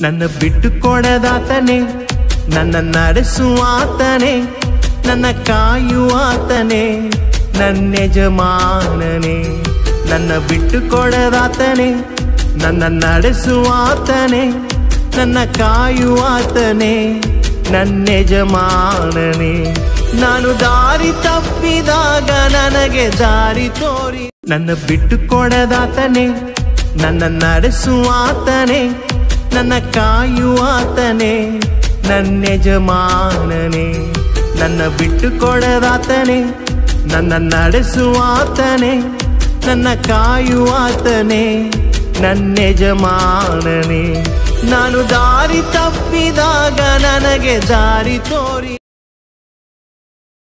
ನನ್ನ ಬಿಟ್ಟು ಕೊಡದಾತನೆ ನನ್ನ ನಡೆಸುವಾತನೆ ನನ್ನ ಕಾಯುವಾತನೆ ನನ್ನ ಯಜಮಾನನೆ ನನ್ನ ಬಿಟ್ಟು ಕೊಡದಾತನೆ ನನ್ನ ನಡೆಸುವಾತನೆ ನನ್ನ ಕಾಯುವಾತನೆ ನನ್ನ ಯಜಮಾನನೆ ನಾನು ದಾರಿ ತಪ್ಪಿದಾಗ ನನಗೆ ದಾರಿ ತೋರಿ ನನ್ನ ಬಿಟ್ಟು ಕೊಡದಾತನೆ ನನ್ನ ನಡೆಸುವಾತನೆ ನನ್ನ ಕಾಯುವಾತನೆ ನನ್ನ ಯಜಮಾನನೆ ನನ್ನ ಬಿಟ್ಟು ಕೊಡದಾತನೆ ನನ್ನ ನಡೆಸುವಾತನೆ ನನ್ನ ಕಾಯುವಾತನೆ ನನ್ನ ಯಜಮಾನನೆ ನಾನು ದಾರಿ ತಪ್ಪಿದಾಗ ನನಗೆ ದಾರಿ ತೋರಿ